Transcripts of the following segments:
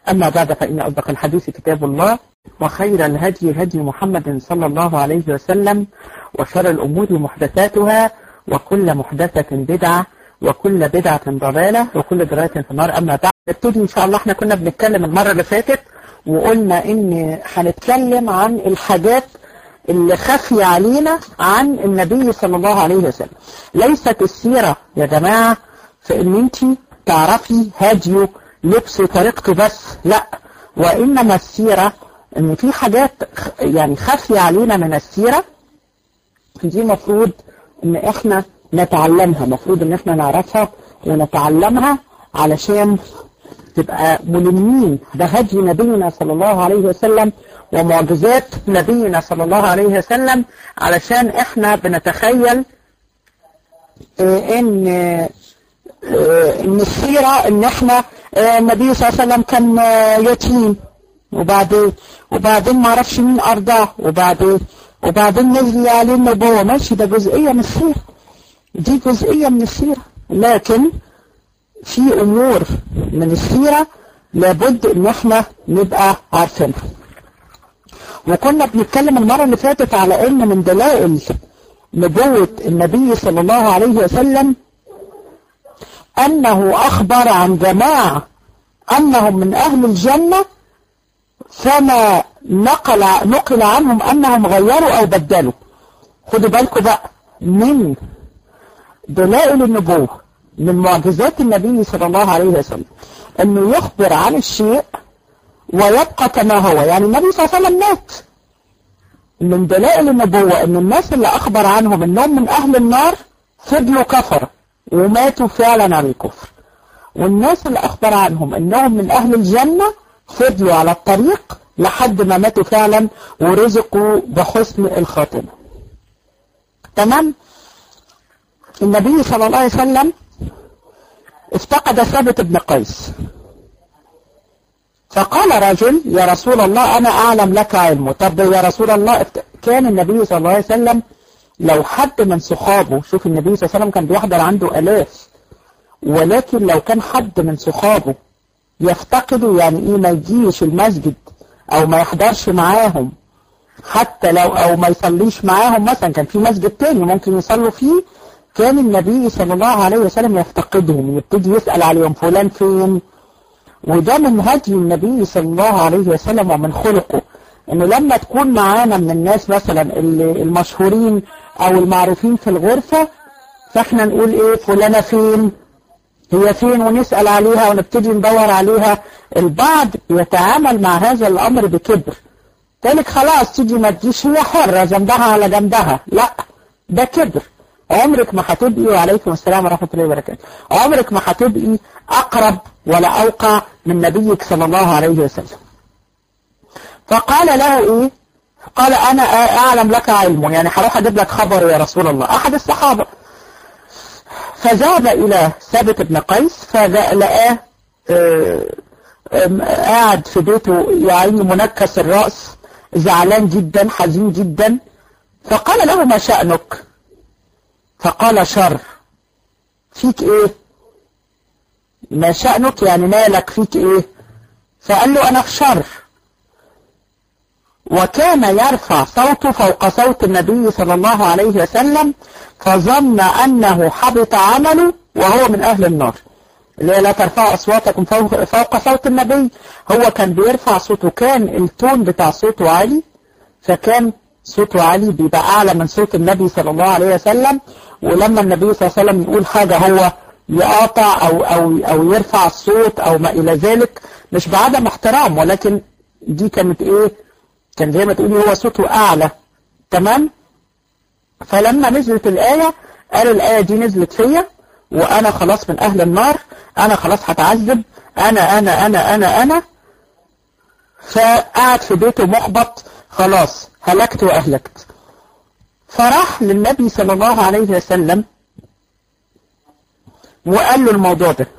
أما بعد فإن أصدق الحديث كتاب الله وخير الهدي هدي محمد صلى الله عليه وسلم وشر الأمور محدثاتها وكل محدثة بدعة وكل بدعة ضلالة وكل ضلالة في النار أما بعد نبتدي إن شاء الله احنا كنا بنتكلم المرة اللي فاتت وقلنا إن هنتكلم عن الحاجات اللي خفي علينا عن النبي صلى الله عليه وسلم ليست السيرة يا جماعة في ان انت تعرفي هديه لبسه طريقته بس لا وانما السيرة ان في حاجات يعني خفية علينا من السيرة دي مفروض ان احنا نتعلمها مفروض ان احنا نعرفها ونتعلمها علشان تبقى ملمين بهدي نبينا صلى الله عليه وسلم ومعجزات نبينا صلى الله عليه وسلم علشان احنا بنتخيل اه ان اه ان السيرة ان احنا اه النبي صلى الله عليه وسلم كان يتيم وبعدين وبعدين ما عرفش مين ارضاه وبعدين وبعدين نزل عليه النبوة ماشي ده جزئية من السيرة دي جزئية من السيرة لكن في امور من السيرة لابد ان احنا نبقى عارفينها وكنا بنتكلم المرة اللي فاتت على ان من دلائل نبوة النبي صلى الله عليه وسلم انه اخبر عن جماعة انهم من اهل الجنة فما نقل, نقل عنهم انهم غيروا او بدلوا خدوا بالكم بقى من دلائل النبوة من معجزات النبي صلى الله عليه وسلم انه يخبر عن الشيء ويبقى كما هو يعني النبي صلى الله عليه وسلم مات من دلائل النبوة ان الناس اللي اخبر عنهم انهم من اهل النار فضلوا كفر وماتوا فعلا على الكفر والناس اللي اخبر عنهم انهم من اهل الجنة فضلوا على الطريق لحد ما ماتوا فعلا ورزقوا بحسن الخاتمة تمام النبي صلى الله عليه وسلم افتقد ثابت بن قيس فقال رجل يا رسول الله أنا أعلم لك علمه طب يا رسول الله كان النبي صلى الله عليه وسلم لو حد من صحابه شوف النبي صلى الله عليه وسلم كان بيحضر عنده ألاف ولكن لو كان حد من صحابه يفتقده يعني إيه ما يجيش المسجد أو ما يحضرش معاهم حتى لو أو ما يصليش معاهم مثلا كان في مسجد تاني ممكن يصلوا فيه كان النبي صلى الله عليه وسلم يفتقدهم يبتدي يسأل عليهم فلان فين وده من هدي النبي صلى الله عليه وسلم ومن خلقه انه لما تكون معانا من الناس مثلا المشهورين او المعروفين في الغرفة فاحنا نقول ايه فلانة فين هي فين ونسأل عليها ونبتدي ندور عليها البعض يتعامل مع هذا الامر بكبر تالك خلاص تيجي ما تجيش هي حرة جنبها على جنبها لا ده كبر عمرك ما هتبقي وعليكم السلام ورحمة الله وبركاته عمرك ما هتبقي أقرب ولا أوقع من نبيك صلى الله عليه وسلم فقال له إيه قال أنا أعلم لك علم يعني هروح أجيب لك خبر يا رسول الله أحد الصحابة فذهب إلى ثابت بن قيس فلقاه قاعد في بيته يعني منكس الرأس زعلان جدا حزين جدا فقال له ما شأنك فقال شر فيك ايه ما شأنك يعني مالك فيك ايه فقال له انا في شر وكان يرفع صوته فوق صوت النبي صلى الله عليه وسلم فظن انه حبط عمله وهو من اهل النار اللي لا ترفعوا اصواتكم فوق, فوق صوت النبي هو كان بيرفع صوته كان التون بتاع صوته عالي فكان صوته عالي بيبقى اعلى من صوت النبي صلى الله عليه وسلم ولما النبي صلى الله عليه وسلم يقول حاجة هو يقاطع أو, أو, أو يرفع الصوت أو ما إلى ذلك مش بعدم احترام ولكن دي كانت إيه كان زي ما تقولي هو صوته أعلى تمام فلما نزلت الآية قال الآية دي نزلت فيا وأنا خلاص من أهل النار أنا خلاص هتعذب أنا أنا أنا أنا أنا فقعد في بيته محبط خلاص هلكت وأهلكت فراح للنبي صلى الله عليه وسلم وقال له الموضوع ده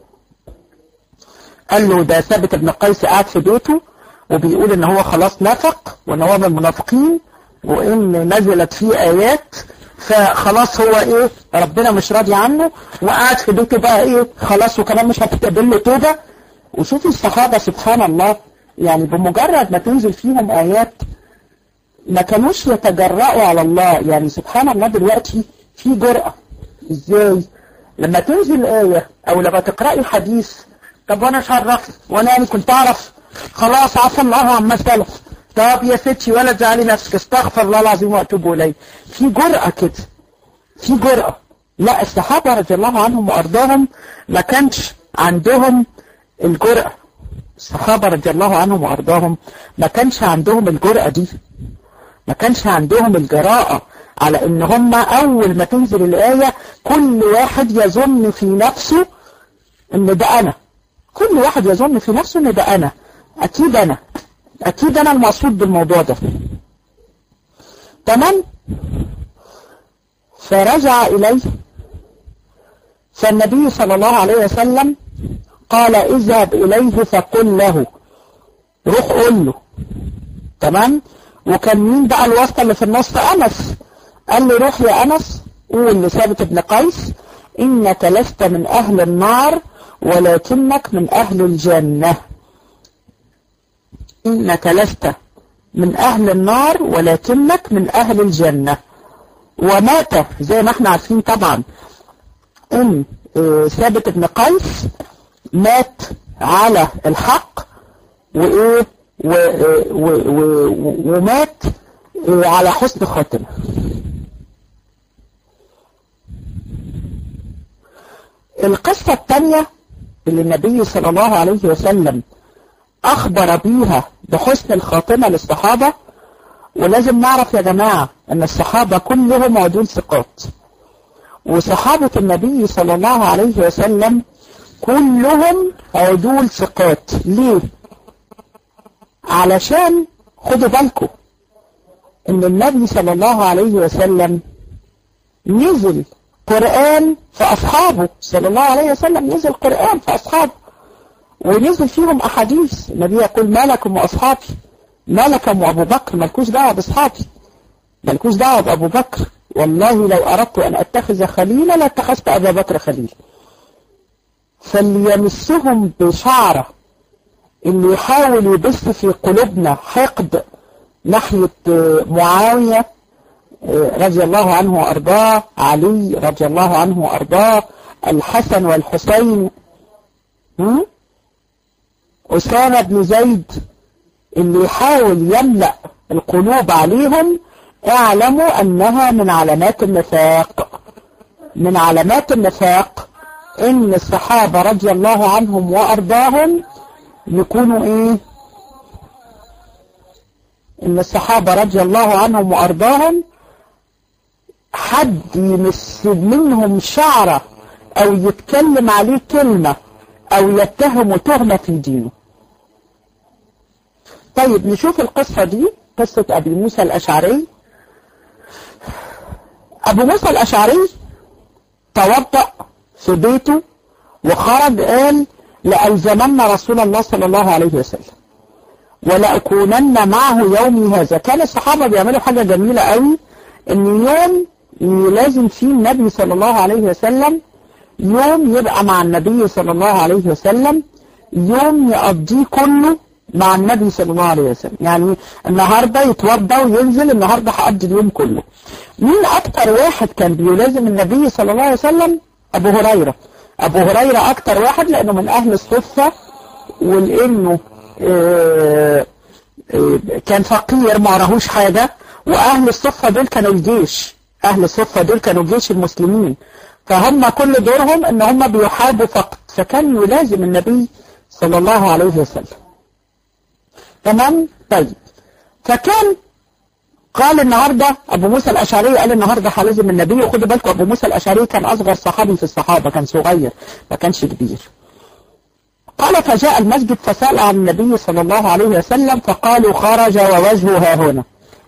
قال له ده ثابت بن قيس قاعد في بيته وبيقول ان هو خلاص نفق وان هو من المنافقين وان نزلت فيه ايات فخلاص هو ايه ربنا مش راضي عنه وقعد في بيته بقى ايه خلاص وكمان مش هتتقبل له توبه وشوفي الصحابة سبحان الله يعني بمجرد ما تنزل فيهم آيات ما كانوش يتجرأوا على الله يعني سبحان الله دلوقتي في جرأة ازاي لما تنزل آية او لما تقرأي حديث طب وانا شرف وانا يعني كنت اعرف خلاص عفى الله عما سلف طب يا ستي ولا تزعلي نفسك استغفر الله العظيم واتوب اليه في جرأة كده في جرأة لا الصحابة رضي الله عنهم وارضاهم ما كانش عندهم الجرأة الصحابة رضي الله عنهم وارضاهم ما كانش عندهم الجرأة دي ما كانش عندهم الجراءة على ان هم اول ما تنزل الآية كل واحد يظن في نفسه ان ده انا كل واحد يظن في نفسه ان ده انا اكيد انا اكيد انا المقصود بالموضوع ده تمام فرجع اليه فالنبي صلى الله عليه وسلم قال اذهب اليه فقل له روح قول له تمام وكان مين بقى الواسطة اللي في النص أنس قال له روح يا أنس قول لثابت بن قيس إنك لست من أهل النار ولكنك من أهل الجنة إنك لست من أهل النار ولكنك من أهل الجنة ومات زي ما احنا عارفين طبعا ان ثابت بن قيس مات على الحق وايه و و و ومات على حسن خاتمه القصة الثانية اللي النبي صلى الله عليه وسلم أخبر بيها بحسن الخاتمة للصحابة ولازم نعرف يا جماعة أن الصحابة كلهم عدول ثقات وصحابة النبي صلى الله عليه وسلم كلهم عدول ثقات ليه؟ علشان خدوا بالكم ان النبي صلى الله عليه وسلم نزل قرآن في أصحابه صلى الله عليه وسلم نزل قرآن في أصحابه ونزل فيهم أحاديث النبي يقول ما لكم وأصحابي ما لكم وأبو بكر مالكوش دعوة بأصحابي مالكوش دعوة بأبو بكر والله لو أردت أن أتخذ خليلا لاتخذت أبا بكر خليل فليمسهم بشعره اللي يحاول يبث في قلوبنا حقد ناحية معاوية رضي الله عنه وأرضاه علي رضي الله عنه وأرضاه الحسن والحسين أسامة بن زيد اللي يحاول يملأ القلوب عليهم اعلموا أنها من علامات النفاق من علامات النفاق ان الصحابة رضي الله عنهم وأرضاهم يكونوا ايه ان الصحابة رضي الله عنهم وارضاهم حد يمس منهم شعرة او يتكلم عليه كلمة او يتهم تهمة في دينه طيب نشوف القصة دي قصة ابي موسى الاشعري ابو موسى الاشعري توضأ في بيته وخرج قال لألزمن رسول الله صلى الله عليه وسلم ولأكونن معه يومي هذا كان الصحابة بيعملوا حاجة جميلة قوي ان يوم يلازم فيه النبي صلى الله عليه وسلم يوم يبقى مع النبي صلى الله عليه وسلم يوم يقضيه كله مع النبي صلى الله عليه وسلم يعني النهاردة يتوضى وينزل النهاردة هقضي اليوم كله مين اكتر واحد كان بيلازم النبي صلى الله عليه وسلم ابو هريرة ابو هريرة اكتر واحد لانه من اهل الصفة ولانه اه اه كان فقير ما راهوش حاجة واهل الصفة دول كانوا الجيش اهل الصفة دول كانوا جيش المسلمين فهم كل دورهم ان هم بيحاربوا فقط فكان يلازم النبي صلى الله عليه وسلم تمام طيب فكان قال النهاردة أبو موسى الأشعري قال النهاردة هلازم النبي وخدوا بالكم أبو موسى الأشعري كان أصغر صحابي في الصحابة كان صغير ما كانش كبير قال فجاء المسجد فسأل عن النبي صلى الله عليه وسلم فقالوا خرج ووجهه ها هنا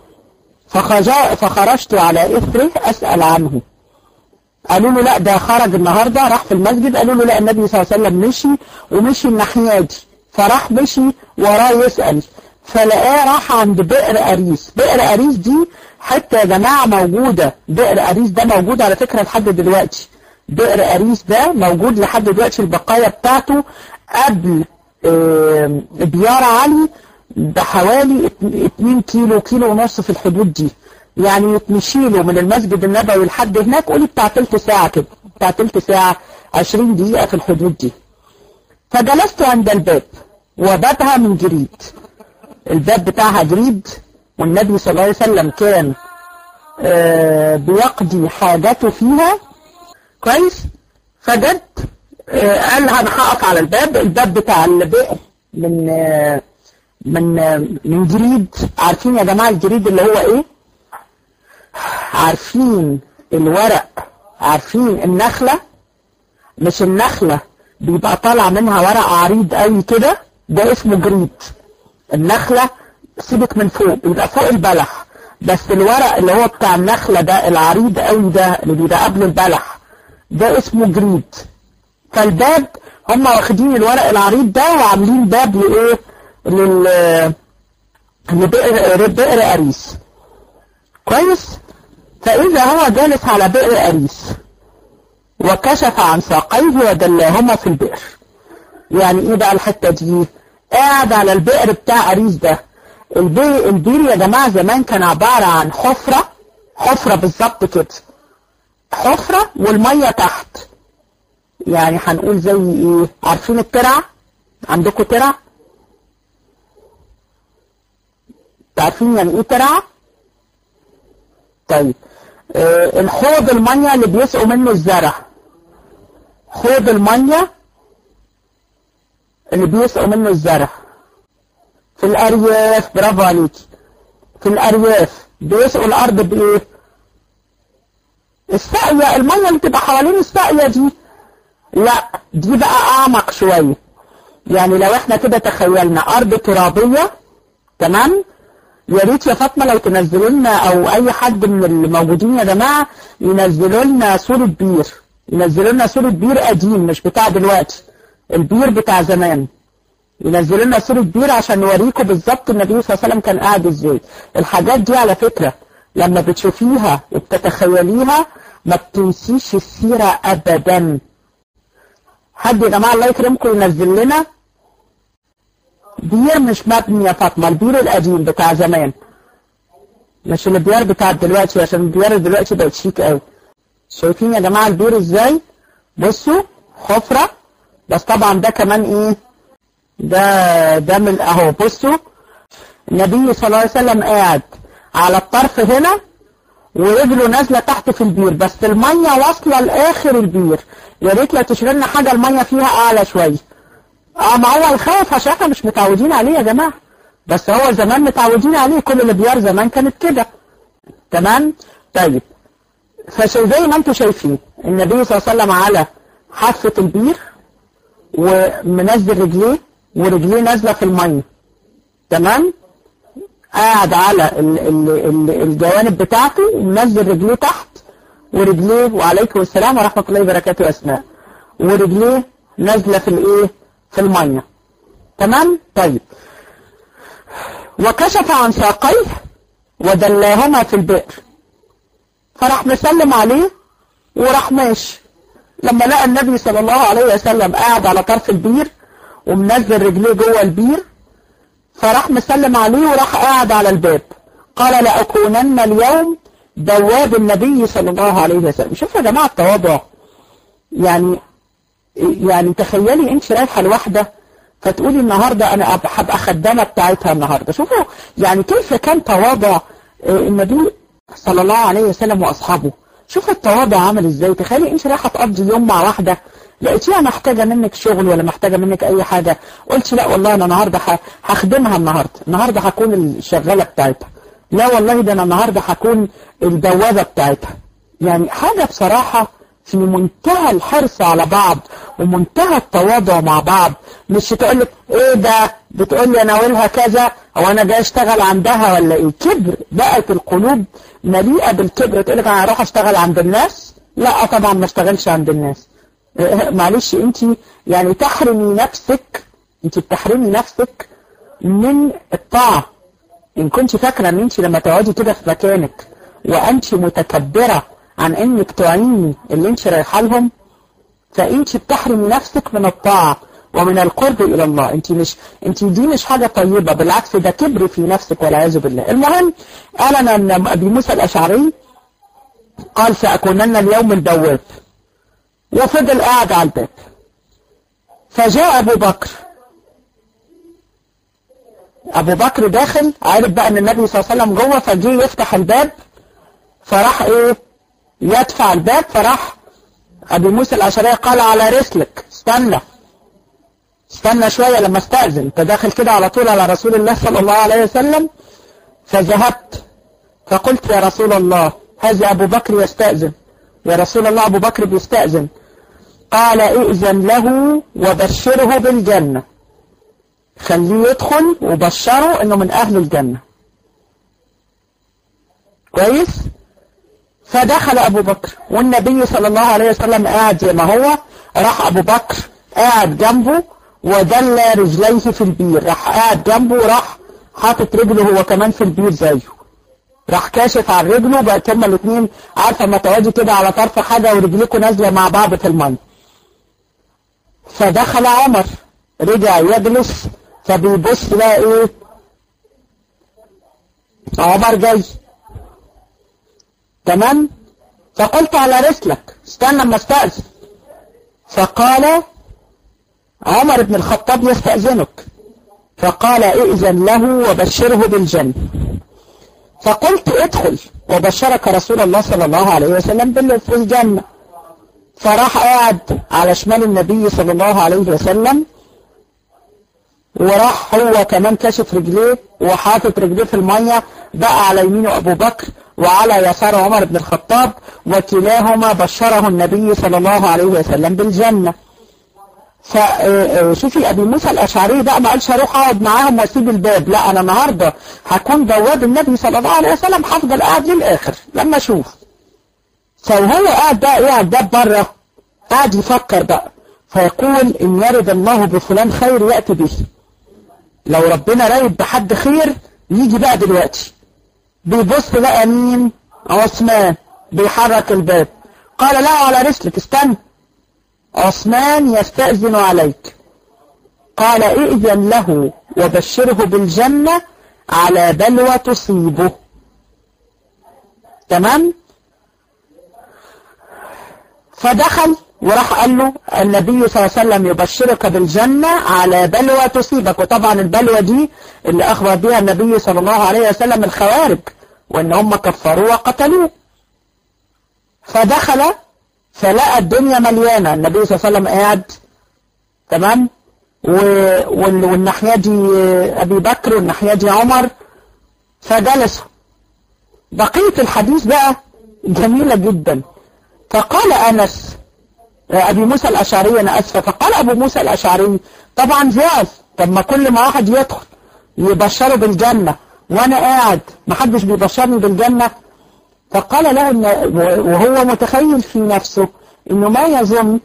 فخرجت على إثره أسأل عنه قالوا له لا ده خرج النهاردة راح في المسجد قالوا له لا النبي صلى الله عليه وسلم مشي ومشي الناحية دي فراح مشي وراه يسأل فلقاه راح عند بئر أريس بئر أريس دي حتى يا جماعة موجودة بئر أريس ده موجود على فكرة لحد دلوقتي بئر أريس ده موجود لحد دلوقتي البقايا بتاعته قبل آه، ديار علي بحوالي 2 كيلو كيلو ونص في الحدود دي يعني يتمشي له من المسجد النبوي لحد هناك قولي بتاع تلت ساعة كده بتاع تلت ساعة 20 دقيقة في الحدود دي فجلست عند الباب وبابها من جريد الباب بتاعها جريد والنبي صلى الله عليه وسلم كان آه بيقضي حاجته فيها كويس فجد آه قال انا هقف على الباب الباب بتاع البئر من آه من آه من جريد عارفين يا جماعة الجريد اللي هو ايه عارفين الورق عارفين النخلة مش النخلة بيبقى طالع منها ورق عريض قوي كده ده اسمه جريد النخلة سيبك من فوق بيبقى فوق البلح بس الورق اللي هو بتاع النخلة ده العريض قوي ده اللي بيبقى قبل البلح ده اسمه جريد فالباب هم واخدين الورق العريض ده وعاملين باب لايه لل لبئر بئر اريس كويس فاذا هو جالس على بئر اريس وكشف عن ساقيه ودلاهما في البئر يعني ايه بقى الحتة دي قاعد على البئر بتاع اريس ده البئر, البئر يا جماعة زمان كان عبارة عن حفرة حفرة بالظبط كده حفرة والمية تحت يعني هنقول زي ايه عارفين الترع عندكم ترع عارفين يعني ايه ترع طيب آه الحوض المية اللي بيسقوا منه الزرع حوض المية اللي بيسقوا منه الزرع في الأرياف برافو عليكي في الأرياف بيسقوا الأرض بإيه السقية المية اللي بتبقى حوالين السقية دي لا دي بقى أعمق شوية يعني لو احنا كده تخيلنا أرض ترابية تمام يا ريت يا فاطمه لو تنزلوا لنا او اي حد من الموجودين يا جماعه ينزلوا لنا صوره بير ينزلوا لنا صوره بير قديم مش بتاع دلوقتي البير بتاع زمان ينزلوا لنا صوره بير عشان نوريكم بالظبط النبي صلى الله عليه وسلم كان قاعد ازاي الحاجات دي على فكره لما بتشوفيها وبتتخيليها ما بتنسيش السيره ابدا حد يا جماعه الله يكرمكم ينزل لنا بير مش مبني يا فاطمة البير القديم بتاع زمان مش البيار بتاع دلوقتي عشان البيار دلوقتي بقت شيك قوي شايفين يا جماعة البير ازاي بصوا حفرة بس طبعا ده كمان ايه ده ده من اهو بصوا النبي صلى الله عليه وسلم قاعد على الطرف هنا ورجله نازلة تحت في البير بس المية واصلة لآخر البير يا ريت لو تشيل لنا حاجة المية فيها أعلى شوية اه ما هو الخوف عشان احنا مش متعودين عليه يا جماعة بس هو زمان متعودين عليه كل الابيار زمان كانت كده تمام طيب فزي ما انتم شايفين النبي صلى الله عليه وسلم على حافة البير ومنزل رجليه ورجليه نازلة في المية تمام قاعد على ال ال ال الجوانب بتاعته ومنزل رجليه تحت ورجليه وعليكم السلام ورحمة الله وبركاته أسماء ورجليه نازلة في الايه في المية تمام طيب وكشف عن ساقيه ودلاهما في البئر فراح مسلم عليه وراح ماشي لما لقى النبي صلى الله عليه وسلم قاعد على طرف البير ومنزل رجليه جوه البير فراح مسلم عليه وراح قاعد على الباب قال لأكونن اليوم بواب النبي صلى الله عليه وسلم شوفوا يا جماعة التواضع يعني يعني تخيلي انت رايحة لوحدة فتقولي النهاردة انا هبقى خدامة بتاعتها النهاردة شوفوا يعني كيف كان تواضع النبي صلى الله عليه وسلم واصحابه شوفوا التواضع عامل ازاي تخيلي انت رايحة تقضي يوم مع واحدة لقيتيها محتاجة منك شغل ولا محتاجة منك اي حاجة قلت لا والله انا النهاردة هخدمها النهاردة النهاردة هكون الشغالة بتاعتها لا والله ده انا النهاردة هكون البوابة بتاعتها يعني حاجة بصراحة في منتهى الحرص على بعض ومنتهى التواضع مع بعض مش تقول لك ايه ده بتقول لي انا اقولها كذا او انا جاي اشتغل عندها ولا ايه كبر بقت القلوب مليئه بالكبر تقول لك انا هروح اشتغل عند الناس لا طبعا ما اشتغلش عند الناس معلش انت يعني تحرمي نفسك انت بتحرمي نفسك من الطاعه ان كنت فاكره ان انت لما تقعدي كده في مكانك وانت متكبره عن انك تعيني اللي انت رايحه لهم فانت بتحرمي نفسك من الطاعة ومن القرب إلى الله انت مش انت دي مش حاجة طيبة بالعكس ده كبر في نفسك والعياذ بالله المهم قال أنا أن أبي موسى الأشعري قال سأكونن اليوم البواب وفضل قاعد على الباب فجاء أبو بكر أبو بكر داخل عارف بقى أن النبي صلى الله عليه وسلم جوه فجي يفتح الباب فراح إيه يدفع الباب فراح أبي موسى الأشعري قال على رسلك استنى استنى شوية لما استأذن انت داخل كده على طول على رسول الله صلى الله عليه وسلم فذهبت فقلت يا رسول الله هذا أبو بكر يستأذن يا رسول الله أبو بكر بيستأذن قال ائذن له وبشره بالجنة خليه يدخل وبشره انه من اهل الجنة كويس فدخل ابو بكر والنبي صلى الله عليه وسلم قاعد زي ما هو راح ابو بكر قاعد جنبه ودل رجليه في البير راح قاعد جنبه وراح حاطط رجله هو كمان في البير زيه راح كاشف عن رجله بقت هما الاثنين عارفه ما تقعدي كده على طرف حاجه ورجليكوا نازله مع بعض في الميه فدخل عمر رجع يجلس فبيبص بقى ايه عمر جاي تمام فقلت على رسلك استنى اما استأذن فقال عمر بن الخطاب يستأذنك فقال ائذن له وبشره بالجنة فقلت ادخل وبشرك رسول الله صلى الله عليه وسلم بالجنة فراح قاعد على شمال النبي صلى الله عليه وسلم وراح هو كمان كشف رجليه وحاطط رجليه في المية بقى على يمينه أبو بكر وعلى يسار عمر بن الخطاب وكلاهما بشره النبي صلى الله عليه وسلم بالجنة فشوفي أبي موسى الأشعري بقى ما قالش هروح أقعد معاهم وأسيب الباب لا أنا النهاردة هكون بواب النبي صلى الله عليه وسلم هفضل قاعد للآخر لما أشوف فهو قاعد بقى ايه على الباب بره قاعد يفكر بقى فيقول إن يرد الله بفلان خير يأتي به لو ربنا رايد بحد خير يجي بقى دلوقتي بيبص لقى مين عثمان بيحرك الباب قال لا على رسلك استنى عثمان يستأذن عليك قال ائذن له وبشره بالجنة على بلوى تصيبه تمام فدخل وراح قال له النبي صلى الله عليه وسلم يبشرك بالجنة على بلوى تصيبك وطبعا البلوى دي اللي أخبر بها النبي صلى الله عليه وسلم الخوارج وإن هم كفروه وقتلوه فدخل فلقى الدنيا مليانة النبي صلى الله عليه وسلم قاعد تمام والناحية دي أبي بكر والناحية دي عمر فجلسوا بقية الحديث بقى جميلة جدا فقال أنس أبي موسى الأشعري أنا أسفة فقال أبو موسى الأشعري طبعا زعل طب ما كل ما واحد يدخل يبشره بالجنة وأنا قاعد ما حدش بيبشرني بالجنة فقال له إن وهو متخيل في نفسه إنه ما يظن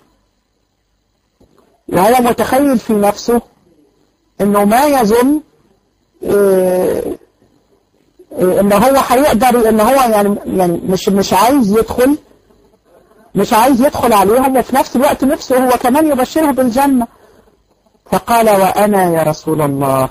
وهو متخيل في نفسه إنه ما يظن إيه إيه إن هو هيقدر إن هو يعني يعني مش مش عايز يدخل مش عايز يدخل عليهم وفي نفس الوقت نفسه هو كمان يبشره بالجنة فقال وأنا يا رسول الله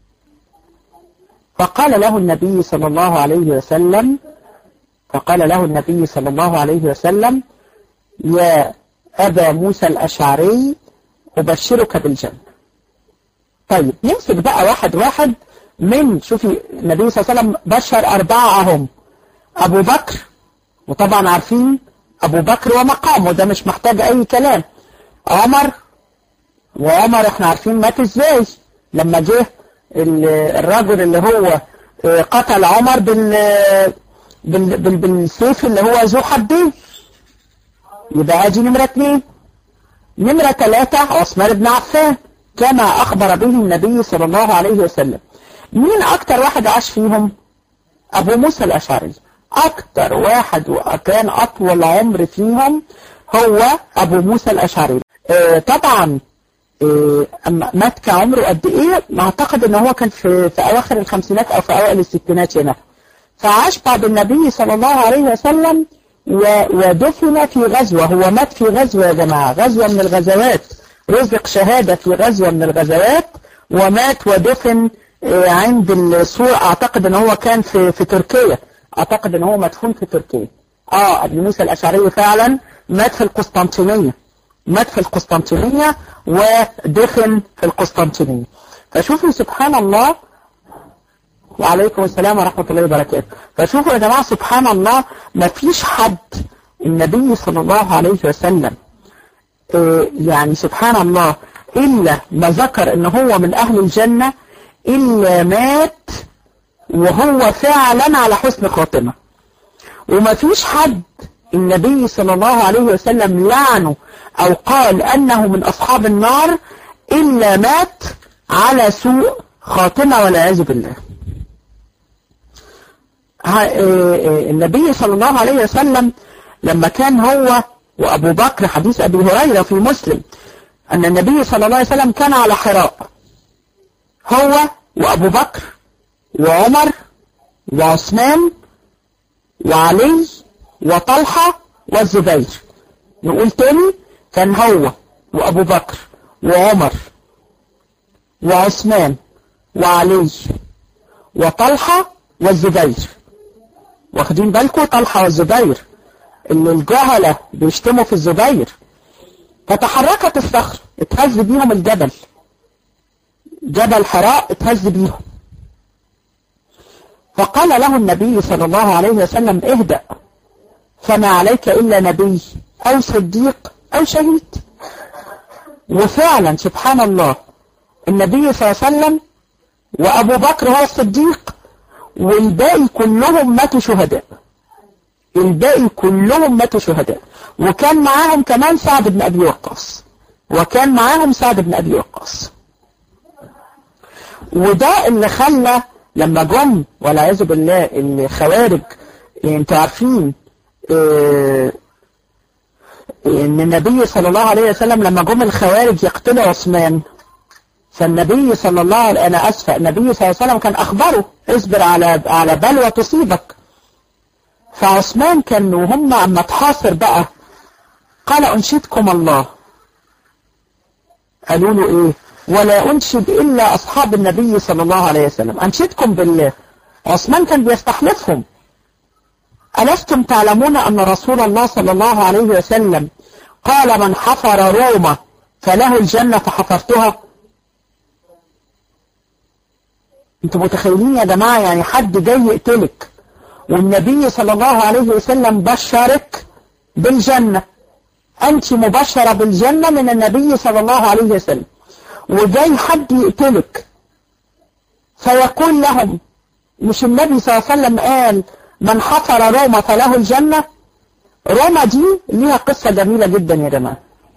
فقال له النبي صلى الله عليه وسلم فقال له النبي صلى الله عليه وسلم يا أبا موسى الأشعري أبشرك بالجنة طيب نمسك بقى واحد واحد من شوفي النبي صلى الله عليه وسلم بشر أربعة هم أبو بكر وطبعا عارفين أبو بكر ومقامه ده مش محتاج أي كلام عمر وعمر احنا عارفين مات ازاي لما جه الرجل اللي هو قتل عمر بال بال بال بالسيف اللي هو ذو حدين يبقى ادي نمرة اثنين نمرة ثلاثة عثمان بن عفان كما أخبر به النبي صلى الله عليه وسلم مين أكتر واحد عاش فيهم أبو موسى الأشعري أكتر واحد وكان أطول عمر فيهم هو أبو موسى الأشعري آه طبعا آه أما مات كعمره قد إيه أعتقد أنه هو كان في, في أواخر الخمسينات أو في أوائل الستينات هنا فعاش بعد النبي صلى الله عليه وسلم ودفن في غزوة هو مات في غزوة يا جماعة غزوة من الغزوات رزق شهادة في غزوة من الغزوات ومات ودفن عند السور اعتقد ان هو كان في, في تركيا اعتقد ان هو مدفون في تركيا اه ابي موسى الاشعري فعلا مات في القسطنطينية مات في القسطنطينية ودفن في القسطنطينية فشوفوا سبحان الله وعليكم السلام ورحمة الله وبركاته فشوفوا يا جماعة سبحان الله ما فيش حد النبي صلى الله عليه وسلم اه يعني سبحان الله إلا ما ذكر ان هو من أهل الجنة إلا مات وهو فعلا على حسن خاتمة وما فيش حد النبي صلى الله عليه وسلم لعنه أو قال أنه من أصحاب النار إلا مات على سوء خاتمة والعياذ بالله النبي صلى الله عليه وسلم لما كان هو وأبو بكر حديث أبي هريرة في مسلم أن النبي صلى الله عليه وسلم كان على حراء هو وأبو بكر وعمر وعثمان وعلي وطلحة والزبير نقول تاني كان هو وأبو بكر وعمر وعثمان وعلي وطلحة والزبير واخدين بالكم طلحة والزبير اللي الجهلة بيشتموا في الزبير فتحركت الصخر اتهز بيهم الجبل جبل حراء اتهز بيهم فقال له النبي صلى الله عليه وسلم اهدأ فما عليك إلا نبي أو صديق أو شهيد وفعلا سبحان الله النبي صلى الله عليه وسلم وأبو بكر هو الصديق والباقي كلهم ماتوا شهداء الباقي كلهم ماتوا شهداء وكان معاهم كمان سعد بن أبي وقاص وكان معاهم سعد بن أبي وقاص وده اللي خلى لما جم والعياذ بالله الخوارج يعني انتوا عارفين اه ان النبي صلى الله عليه وسلم لما جم الخوارج يقتلوا عثمان فالنبي صلى الله عليه انا اسفه النبي صلى الله عليه وسلم كان اخبره اصبر على على بلوى تصيبك فعثمان كان وهم اما تحاصر بقى قال انشدكم الله قالوا له ايه ولا انشد الا اصحاب النبي صلى الله عليه وسلم انشدكم بالله عثمان كان بيستحلفهم ألستم تعلمون أن رسول الله صلى الله عليه وسلم قال من حفر روما فله الجنة فحفرتها انتوا متخيلين يا جماعة يعني حد جاي يقتلك والنبي صلى الله عليه وسلم بشرك بالجنة أنت مبشرة بالجنة من النبي صلى الله عليه وسلم وجاي حد يقتلك فيقول لهم مش النبي صلى الله عليه وسلم قال من حفر روما فله الجنة روما دي ليها قصة جميلة جدا يا جماعة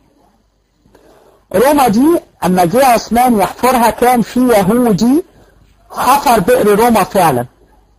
روما دي أما جه عثمان يحفرها كان في يهودي حفر بئر روما فعلا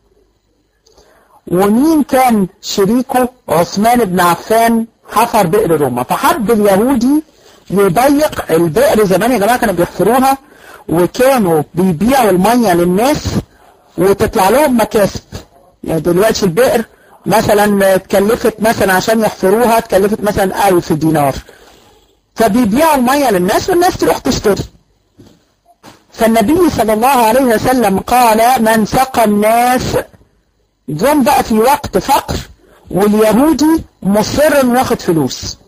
ومين كان شريكه عثمان بن عفان حفر بئر روما فحب اليهودي يضيق البئر زمان يا جماعة كانوا بيحفروها وكانوا بيبيعوا المية للناس وتطلع لهم مكاسب يعني دلوقتي البئر مثلا اتكلفت مثلا عشان يحفروها اتكلفت مثلا ألف دينار فبيبيعوا المية للناس والناس تروح تشتري فالنبي صلى الله عليه وسلم قال من سقى الناس جم بقى في وقت فقر واليهودي مصر انه ياخد فلوس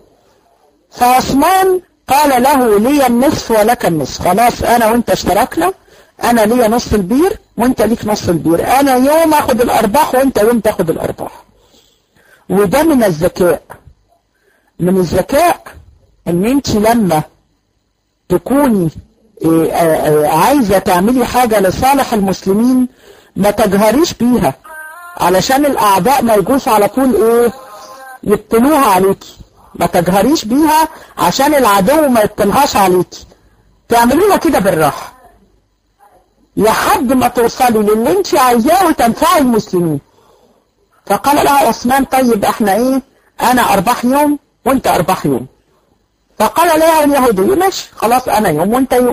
فعثمان قال له لي النصف ولك النصف خلاص انا وانت اشتركنا انا ليا نص البير وانت ليك نص البير انا يوم اخد الارباح وانت يوم تاخد الارباح وده من الذكاء من الذكاء ان انت لما تكوني عايزة تعملي حاجة لصالح المسلمين ما تجهريش بيها علشان الاعداء ما يجوش على طول ايه يبطلوها عليكي ما تجهريش بيها عشان العدو ما يبطلهاش عليكي تعمليها كده بالراحة لحد ما توصلي للي انت عايزاه وتنفعي المسلمين فقال لها عثمان طيب احنا ايه انا ارباح يوم وانت ارباح يوم فقال لها اليهودي ماشي خلاص انا يوم وانت يوم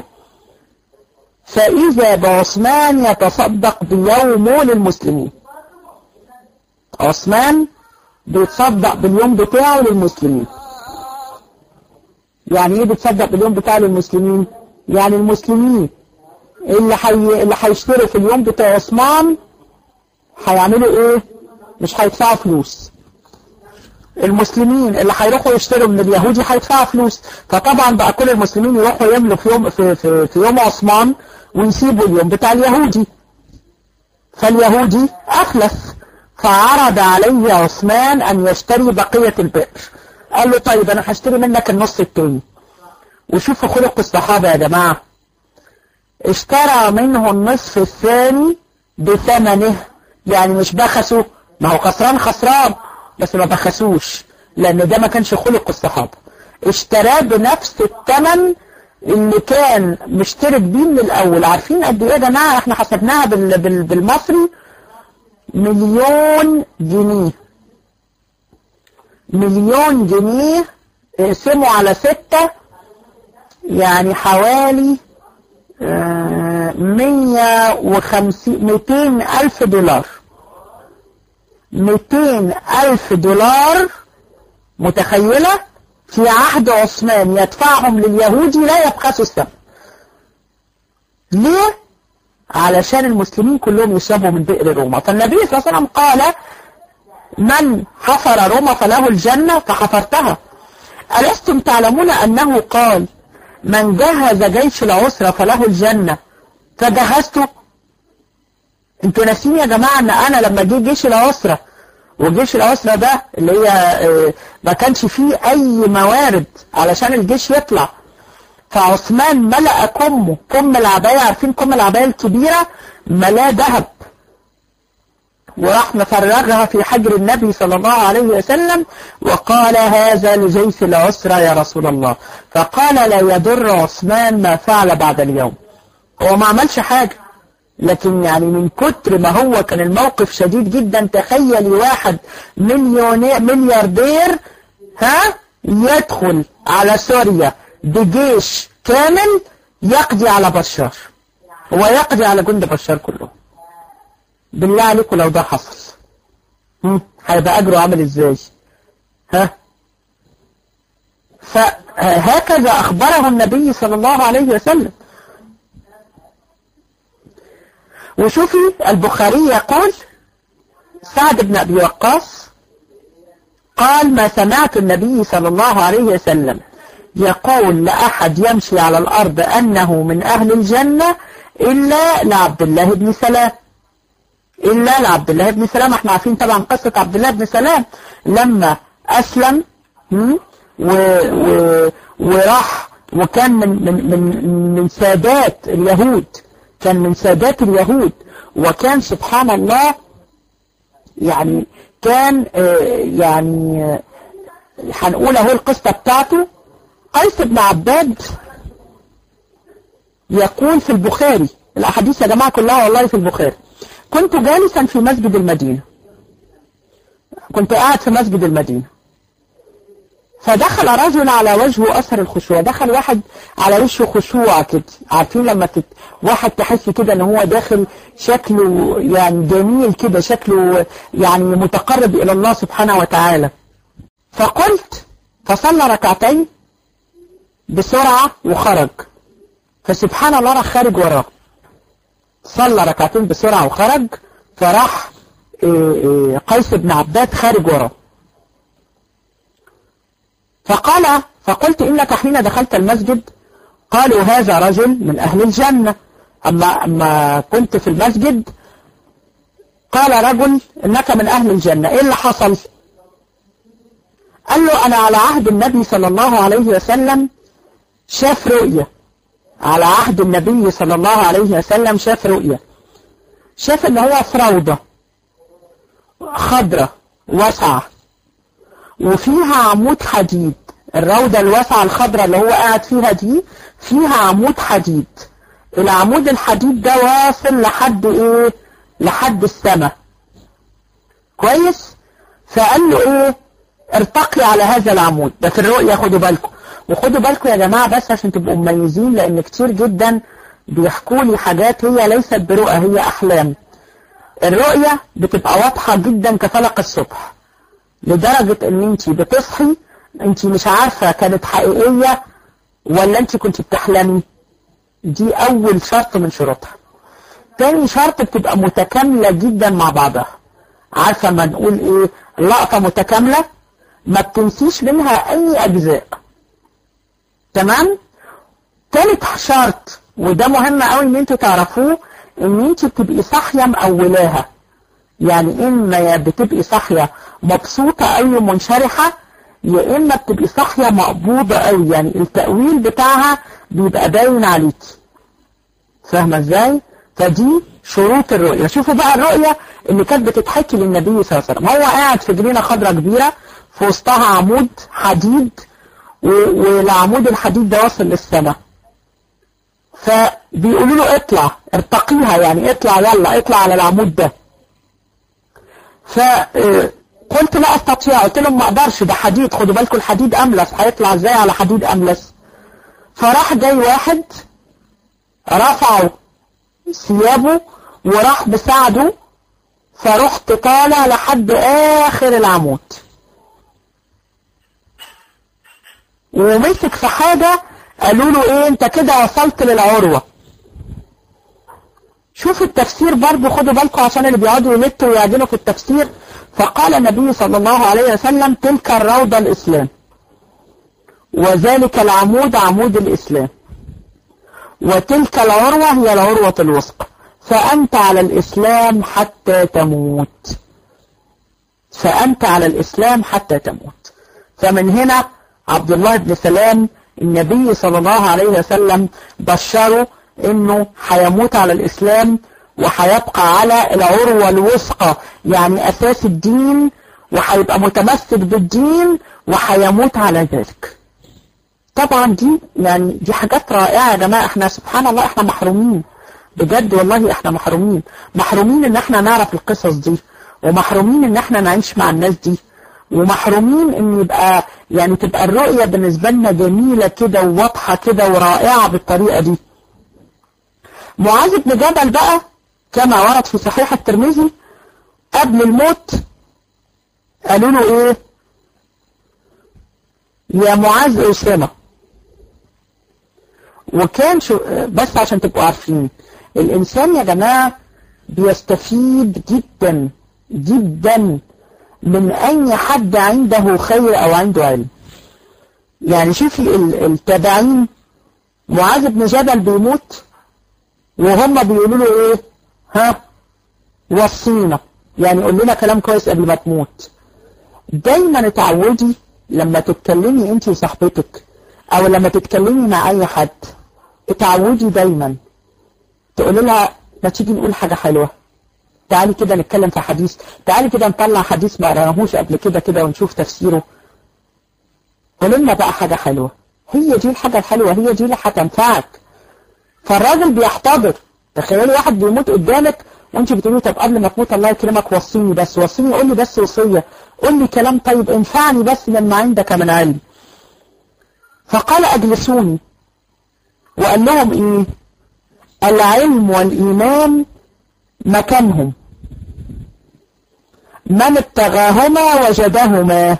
فاذا بعثمان يتصدق بيومه للمسلمين عثمان بيتصدق باليوم بتاعه للمسلمين يعني ايه بتصدق باليوم بتاع المسلمين يعني المسلمين اللي حي... اللي هيشتروا في اليوم بتاع عثمان هيعملوا ايه مش هيدفعوا فلوس المسلمين اللي هيروحوا يشتروا من اليهودي هيدفعوا فلوس فطبعا بقى كل المسلمين يروحوا يملوا في يوم في, في, في يوم عثمان ويسيبوا اليوم بتاع اليهودي فاليهودي أخلف فعرض عليه عثمان أن يشتري بقية البئر قال له طيب أنا هشتري منك النص التاني وشوفوا خلق الصحابة يا جماعة اشترى منه النصف الثاني بثمنه يعني مش بخسوا ما هو خسران خسران بس ما بخسوش لأن ده ما كانش خلق الصحابة اشتراه بنفس الثمن اللي كان مشترك بيه من الأول عارفين قد ايه يا جماعة احنا حسبناها بال بال بالمصري مليون جنيه مليون جنيه اقسموا على ستة يعني حوالي مية وخمسين ميتين ألف دولار ميتين ألف دولار متخيلة في عهد عثمان يدفعهم لليهودي لا يبخسوا الثمن ليه؟ علشان المسلمين كلهم يشربوا من بئر روما فالنبي صلى الله عليه وسلم قال من حفر روما فله الجنة فحفرتها ألستم تعلمون أنه قال من جهز جيش العسرة فله الجنة فجهزته انتوا ناسين يا جماعة ان انا لما جه جيش العسرة وجيش العسرة ده اللي هي اه ما كانش فيه اي موارد علشان الجيش يطلع فعثمان ملأ كمه كم العباية عارفين كم العباية الكبيرة ملاه ذهب وراح مفرغها في حجر النبي صلى الله عليه وسلم وقال هذا لجيش العسرة يا رسول الله فقال لا يضر عثمان ما فعل بعد اليوم هو ما عملش حاجة لكن يعني من كتر ما هو كان الموقف شديد جدا تخيلي واحد مليونير ملياردير ها يدخل على سوريا بجيش كامل يقضي على بشار ويقضي على جند بشار كلهم بالله عليكم لو ده حصل هيبقى اجره عامل ازاي ها فهكذا اخبره النبي صلى الله عليه وسلم وشوفي البخاري يقول سعد بن ابي وقاص قال ما سمعت النبي صلى الله عليه وسلم يقول لأحد يمشي على الأرض أنه من أهل الجنة إلا لعبد الله بن سلام إلا لعبد الله بن سلام احنا عارفين طبعا قصة عبد الله بن سلام لما أسلم و و وراح وكان من, من, من, من سادات اليهود كان من سادات اليهود وكان سبحان الله يعني كان يعني هنقول اهو القصة بتاعته قيس بن عباد يقول في البخاري الأحاديث يا جماعة كلها والله في البخاري كنت جالسا في مسجد المدينة كنت قاعد في مسجد المدينة فدخل رجل على وجهه أثر الخشوع دخل واحد على وشه خشوع كده عارفين لما تت... واحد تحس كده ان هو داخل شكله يعني جميل كده شكله يعني متقرب إلى الله سبحانه وتعالى فقلت فصلى ركعتين بسرعة وخرج فسبحان الله راح خارج وراه صلى ركعتين بسرعة وخرج فراح قيس بن عباد خارج وراه فقال فقلت إنك حين دخلت المسجد قالوا هذا رجل من أهل الجنة أما, أما كنت في المسجد قال رجل إنك من أهل الجنة إيه اللي حصل قال له أنا على عهد النبي صلى الله عليه وسلم شاف رؤية على عهد النبي صلى الله عليه وسلم شاف رؤية شاف ان هو في روضة خضرة واسعة وفيها عمود حديد الروضة الواسعة الخضرة اللي هو قاعد فيها دي فيها عمود حديد العمود الحديد ده واصل لحد ايه لحد السماء كويس فقال له ايه ارتقي على هذا العمود ده في الرؤية خدوا بالكم وخدوا بالكم يا جماعة بس عشان تبقوا مميزين لان كتير جدا بيحكوا لي حاجات هي ليست برؤى هي احلام الرؤية بتبقى واضحة جدا كفلق الصبح لدرجة ان انت بتصحي انت مش عارفة كانت حقيقية ولا انت كنت بتحلمي دي اول شرط من شروطها تاني شرط بتبقى متكاملة جدا مع بعضها عارفة ما نقول ايه لقطة متكاملة ما بتنسيش منها اي اجزاء تمام تالت شرط وده مهم قوي ان انتوا تعرفوه ان انت بتبقي صاحية مقولاها يعني اما يا بتبقي صاحية مبسوطة قوي ومنشرحة يا اما بتبقي صاحية مقبوضة قوي يعني التأويل بتاعها بيبقى باين عليكي فاهمة ازاي فدي شروط الرؤية شوفوا بقى الرؤية اللي كانت بتتحكي للنبي صلى الله عليه وسلم هو قاعد في جنينة خضراء كبيرة في وسطها عمود حديد والعمود الحديد ده واصل للسماء فبيقولوا له اطلع ارتقيها يعني اطلع يلا اطلع على العمود ده فقلت لا استطيع قلت لهم ما اقدرش ده حديد خدوا بالكم الحديد املس هيطلع ازاي على حديد املس فراح جاي واحد رفعوا ثيابه وراح بساعده فرحت طالع لحد اخر العمود ومسك في حاجة قالوا له ايه انت كده وصلت للعروة شوف التفسير برضو خدوا بالكم عشان اللي بيقعدوا يلتوا ويعجنوا في التفسير فقال النبي صلى الله عليه وسلم تلك الروضة الإسلام وذلك العمود عمود الإسلام وتلك العروة هي العروة الوثقى فأنت على الإسلام حتى تموت فأنت على الإسلام حتى تموت فمن هنا عبد الله بن سلام النبي صلى الله عليه وسلم بشره انه هيموت على الاسلام وهيبقى على العروة الوثقى يعني اساس الدين وهيبقى متمسك بالدين وهيموت على ذلك طبعا دي يعني دي حاجات رائعة يا جماعة احنا سبحان الله احنا محرومين بجد والله احنا محرومين محرومين ان احنا نعرف القصص دي ومحرومين ان احنا نعيش مع الناس دي ومحرومين ان يبقى يعني تبقى الرؤية بالنسبة لنا جميلة كده وواضحة كده ورائعة بالطريقة دي معاذ بن جبل بقى كما ورد في صحيح الترمذي قبل الموت قالوا له ايه يا معاذ اسامة وكان شو بس عشان تبقوا عارفين الانسان يا جماعة بيستفيد جدا جدا من اي حد عنده خير او عنده علم يعني شوفي التابعين معاذ بن جبل بيموت وهم بيقولوا له ايه ها وصينا يعني قول لنا كلام كويس قبل ما تموت دايما اتعودي لما تتكلمي انت وصاحبتك او لما تتكلمي مع اي حد اتعودي دايما تقولي لها ما تيجي نقول حاجة حلوة تعالي كده نتكلم في حديث تعالي كده نطلع حديث ما قرأناهوش قبل كده كده ونشوف تفسيره قولي لنا بقى حاجة حلوة هي دي الحاجة الحلوة هي دي اللي هتنفعك فالراجل بيحتضر تخيلي واحد بيموت قدامك وانت بتقولي طب قبل ما تموت الله يكرمك وصيني بس وصيني قول لي بس وصية قول لي كلام طيب انفعني بس مما عندك من علم فقال اجلسوني وقال لهم ايه العلم والايمان مكانهم من ابتغاهما وجدهما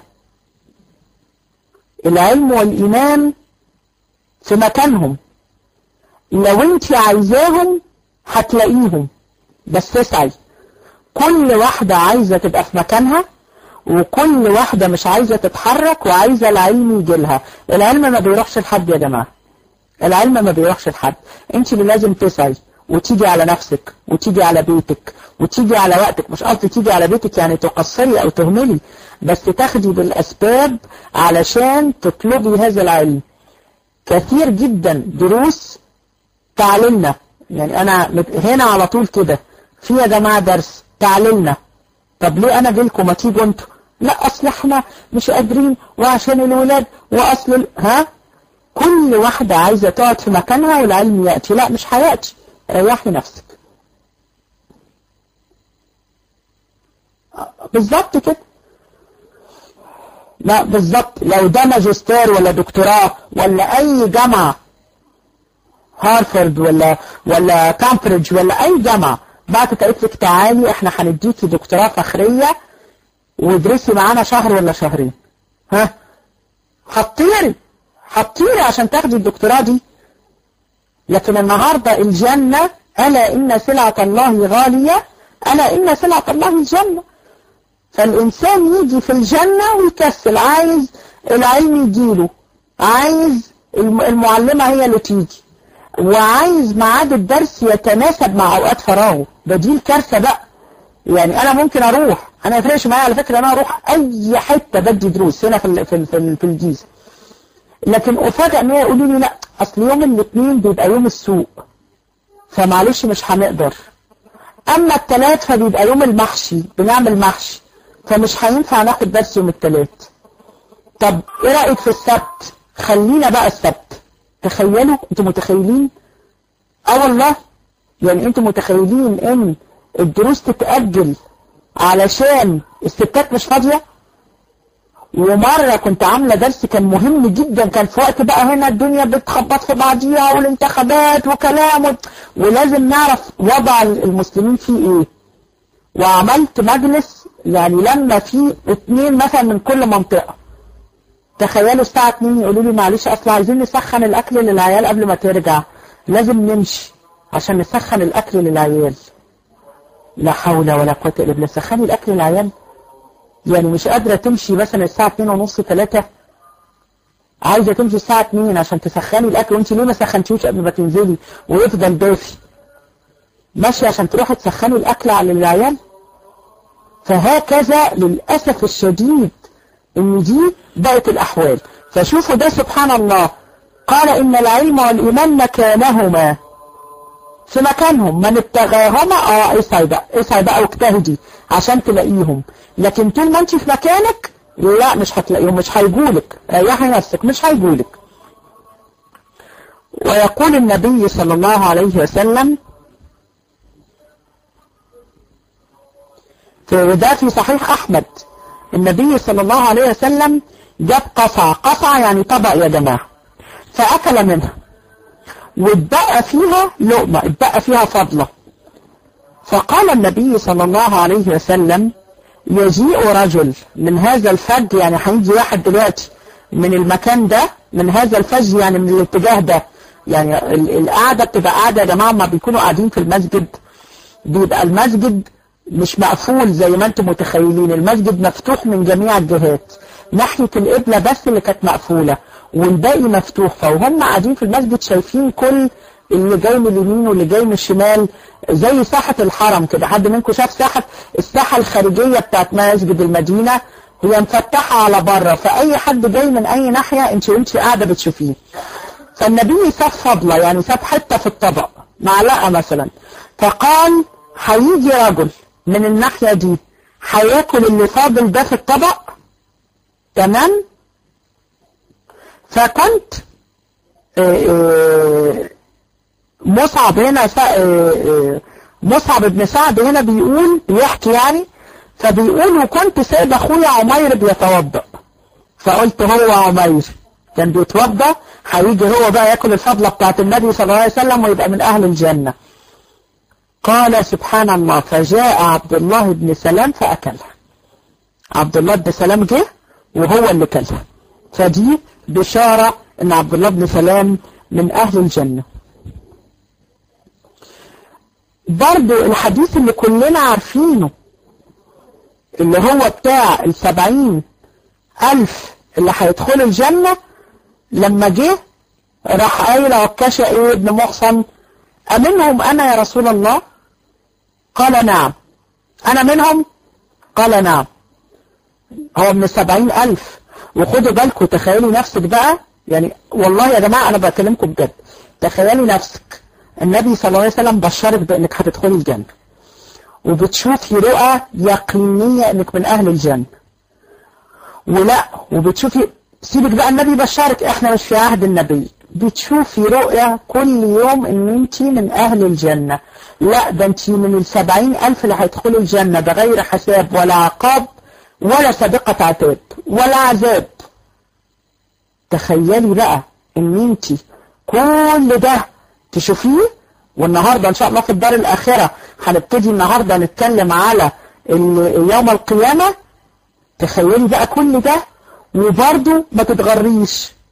العلم والايمان في مكانهم لو انت عايزاهم هتلاقيهم بس تسعي كل واحدة عايزة تبقى في مكانها وكل واحدة مش عايزة تتحرك وعايزة العلم يجيلها العلم ما بيروحش لحد يا جماعة العلم ما بيروحش لحد انت اللي لازم تسعي وتيجي على نفسك وتيجي على بيتك وتيجي على وقتك مش قصدي تيجي على بيتك يعني تقصري او تهملي بس تاخدي بالاسباب علشان تطلبي هذا العلم كثير جدا دروس تعلمنا يعني انا هنا على طول كده في يا جماعة درس تعلمنا طب ليه انا جيلكم ما تيجوا انتوا لا اصل احنا مش قادرين وعشان الولاد واصل ال... ها كل واحدة عايزة تقعد في مكانها والعلم يأتي لا مش هيأتي ريحي نفسك بالظبط كده لا بالظبط لو ده ماجستير ولا دكتوراه ولا اي جامعة هارفرد ولا ولا كامبريدج ولا اي جامعة بعتت قالت لك تعالي احنا هنديكي دكتوراه فخرية وادرسي معانا شهر ولا شهرين ها هتطيري هتطيري عشان تاخدي الدكتوراه دي لكن النهاردة الجنة ألا إن سلعة الله غالية ألا إن سلعة الله الجنة فالإنسان يجي في الجنة ويكسل عايز العلم يجيله عايز المعلمة هي اللي تيجي وعايز ميعاد الدرس يتناسب مع أوقات فراغه ده دي الكارثة بقى يعني أنا ممكن أروح أنا يفرقش معايا على فكرة أنا أروح أي حتة بدي دروس هنا في في في, في الجيزة لكن أفاجئ إن هي يقولوا لي لا أصل يوم الاثنين بيبقى يوم السوق فمعلش مش هنقدر أما التلات فبيبقى يوم المحشي بنعمل محشي فمش هينفع ناخد درس يوم التلات طب ايه رأيك في السبت خلينا بقى السبت تخيلوا انتوا متخيلين اه والله يعني انتوا متخيلين ان الدروس تتأجل علشان الستات مش فاضية ومرة كنت عاملة درس كان مهم جدا كان في وقت بقى هنا الدنيا بتخبط في بعضيها والانتخابات وكلام و... ولازم نعرف وضع المسلمين فيه ايه وعملت مجلس يعني لما في اتنين مثلا من كل منطقة تخيلوا الساعة 2 يقولوا لي معلش اصل عايزين نسخن الاكل للعيال قبل ما ترجع لازم نمشي عشان نسخن الاكل للعيال لا حول ولا قوة الا بالله سخني الاكل للعيال يعني مش قادرة تمشي مثلا الساعة 2 ونص 3 عايزة تمشي الساعة 2 عشان تسخني الاكل وانت ليه ما سخنتيهوش قبل ما تنزلي ويفضل دافي ماشي عشان تروحي تسخني الاكل على العيال فهكذا للأسف الشديد ان دي بقت الاحوال فشوفوا ده سبحان الله قال ان العلم والايمان مكانهما في مكانهم من ابتغاهما اه اسعي بقى اسعي بقى واجتهدي عشان تلاقيهم لكن طول ما انت في مكانك لا مش هتلاقيهم مش هيجولك ريحي نفسك مش هيجولك ويقول النبي صلى الله عليه وسلم وده في صحيح احمد النبي صلى الله عليه وسلم جاب قصع قصع يعني طبق يا جماعة فأكل منها واتبقى فيها لقمة اتبقى فيها فضلة فقال النبي صلى الله عليه وسلم يجيء رجل من هذا الفج يعني هيجي واحد دلوقتي من المكان ده من هذا الفج يعني من الاتجاه ده يعني القعدة بتبقى قاعدة يا جماعة ما بيكونوا قاعدين في المسجد بيبقى المسجد مش مقفول زي ما انتم متخيلين المسجد مفتوح من جميع الجهات ناحية القبلة بس اللي كانت مقفولة والباقي مفتوح فوهم قاعدين في المسجد شايفين كل اللي جاي من اليمين واللي جاي من الشمال زي ساحة الحرم كده حد منكم شاف ساحة الساحة الخارجية بتاعت مسجد المدينة هي مفتحة على بره فأي حد جاي من أي ناحية انت وانت قاعدة بتشوفيه فالنبي ساب فضلة يعني ساب حتة في الطبق معلقة مثلا فقال هيجي رجل من الناحية دي هياكل اللي فاضل ده في الطبق تمام فكنت مصعب هنا مصعب بن سعد هنا بيقول بيحكي يعني فبيقول وكنت سايب اخويا عمير بيتوضا فقلت هو عمير كان بيتوضا هيجي هو بقى ياكل الفضله بتاعت النبي صلى الله عليه وسلم ويبقى من اهل الجنه قال سبحان الله فجاء عبد الله بن سلام فأكلها عبد الله بن سلام جه وهو اللي كلها فدي بشارة ان عبد الله بن سلام من اهل الجنة برضو الحديث اللي كلنا عارفينه اللي هو بتاع السبعين الف اللي هيدخلوا الجنة لما جه راح قايل عكاشة ايه ابن محصن أمنهم أنا يا رسول الله قال نعم أنا منهم قال نعم هو من السبعين ألف وخدوا بالكم تخيلوا نفسك بقى يعني والله يا جماعة أنا بكلمكم بجد تخيلوا نفسك النبي صلى الله عليه وسلم بشرك بأنك هتدخلي الجنة وبتشوفي رؤى يقينية أنك من أهل الجنة ولا وبتشوفي سيبك بقى النبي بشرك احنا مش في عهد النبي بتشوفي رؤية كل يوم ان انت من اهل الجنة لا ده انت من السبعين الف اللي هيدخلوا الجنة بغير حساب ولا عقاب ولا سابقة عتاب ولا عذاب تخيلي بقى ان انت كل ده تشوفيه والنهاردة ان شاء الله في الدار الاخرة هنبتدي النهاردة نتكلم على يوم القيامة تخيلي بقى كل ده وبرضه ما تتغريش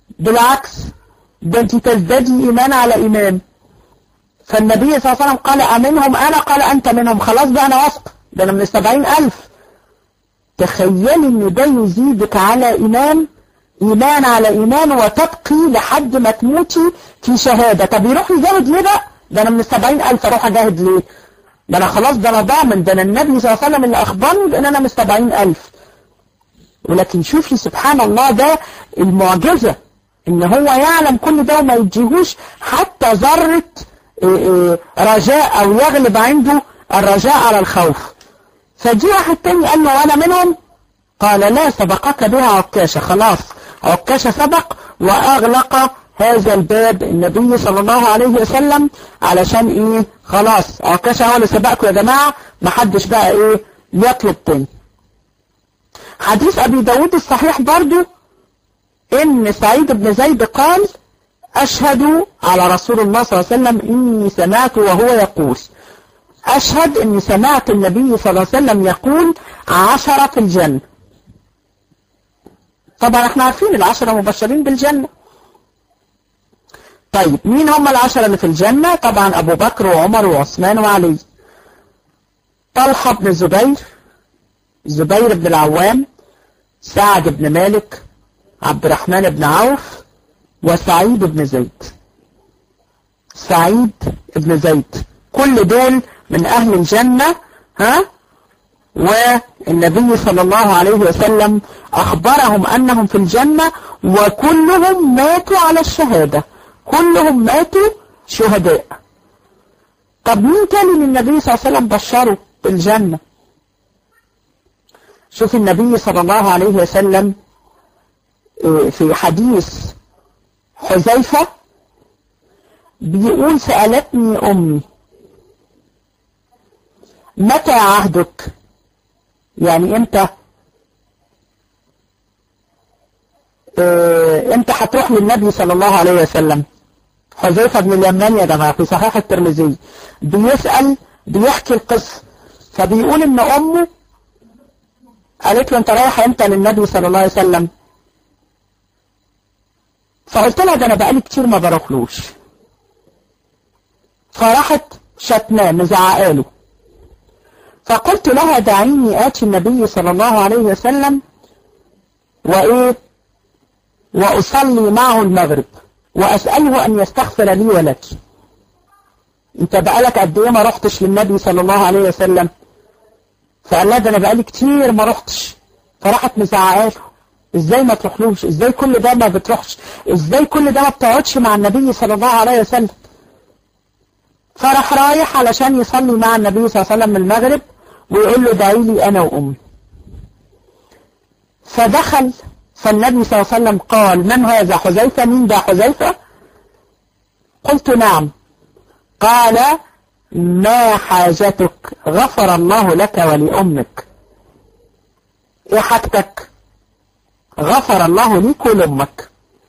بالعكس ده انت تزدادي ايمان على ايمان فالنبي صلى الله عليه وسلم قال امنهم انا قال انت منهم خلاص بقى انا واثق ده انا من السبعين الف تخيلي ان ده يزيدك على ايمان ايمان على ايمان وتبقي لحد ما تموتي في شهادة طب يروح يجاهد ليه بقى ده انا من السبعين الف اروح اجاهد ليه ده انا خلاص ده انا ضامن ده انا النبي صلى الله عليه وسلم اللي اخبرني بان انا من السبعين الف ولكن شوفي سبحان الله ده المعجزة ان هو يعلم كل ده وما يجيهوش حتى ذرة رجاء او يغلب عنده الرجاء على الخوف فجي واحد تاني قال له وانا منهم قال لا سبقك بها عكاشة خلاص عكاشة سبق واغلق هذا الباب النبي صلى الله عليه وسلم علشان ايه خلاص عكاشة هو اللي سبقكم يا جماعة محدش بقى ايه يطلب تاني حديث ابي داود الصحيح برضو ان سعيد بن زيد قال اشهد على رسول الله صلى الله عليه وسلم اني سمعت وهو يقول اشهد اني سمعت النبي صلى الله عليه وسلم يقول عشرة في الجنة طبعا احنا عارفين العشرة مبشرين بالجنة طيب مين هم العشرة اللي في الجنة طبعا ابو بكر وعمر وعثمان وعلي طلحة بن الزبير الزبير بن العوام سعد بن مالك عبد الرحمن بن عوف وسعيد بن زيد سعيد بن زيد كل دول من أهل الجنة ها والنبي صلى الله عليه وسلم أخبرهم أنهم في الجنة وكلهم ماتوا على الشهادة كلهم ماتوا شهداء طب مين كان من النبي صلى الله عليه وسلم بشره بالجنة شوف النبي صلى الله عليه وسلم في حديث حذيفة بيقول سألتني أمي متى عهدك يعني امتى اه امتى هتروح للنبي صلى الله عليه وسلم حذيفة بن اليمان يا جماعة في صحيح الترمذي بيسأل بيحكي القصة فبيقول ان امه قالت له انت رايح امتى للنبي صلى الله عليه وسلم فقلت لها ده انا بقالي كتير ما بروحلوش فراحت شتماه مزعقاله فقلت لها دعيني آتي النبي صلى الله عليه وسلم وإيه وأصلي معه المغرب وأسأله أن يستغفر لي ولك انت بقالك قد ايه ما رحتش للنبي صلى الله عليه وسلم فقال لها ده انا بقالي كتير ما رحتش فراحت مزعقاله ازاي ما تروحلوش ازاي كل ده ما بتروحش ازاي كل ده ما بتقعدش مع النبي صلى الله عليه وسلم فراح رايح علشان يصلي مع النبي صلى الله عليه وسلم المغرب ويقول له دعي لي انا وامي فدخل فالنبي صلى الله عليه وسلم قال من هذا حذيفه مين ده حذيفه قلت نعم قال ما حاجتك غفر الله لك ولأمك ايه حاجتك غفر الله لك ولأمك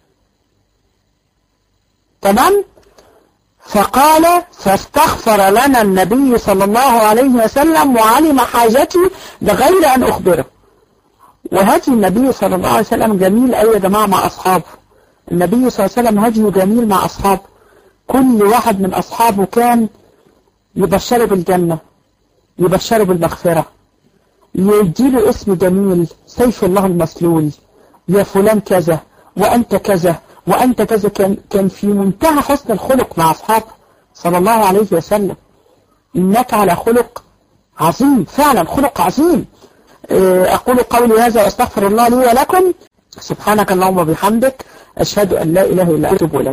تمام فقال فاستغفر لنا النبي صلى الله عليه وسلم وعلم حاجتي بغير أن أخبره وهدي النبي صلى الله عليه وسلم جميل أي يا جماعة مع أصحابه النبي صلى الله عليه وسلم هديه جميل مع أصحابه كل واحد من أصحابه كان يبشره بالجنة يبشره بالمغفرة يديله اسم جميل سيف الله المسلول يا فلان كذا وأنت كذا وأنت كذا كان, كان في منتهى حسن الخلق مع أصحابه صلى الله عليه وسلم إنك على خلق عظيم فعلا خلق عظيم أقول قولي هذا وأستغفر الله لي ولكم سبحانك اللهم وبحمدك أشهد أن لا إله إلا أنت إليك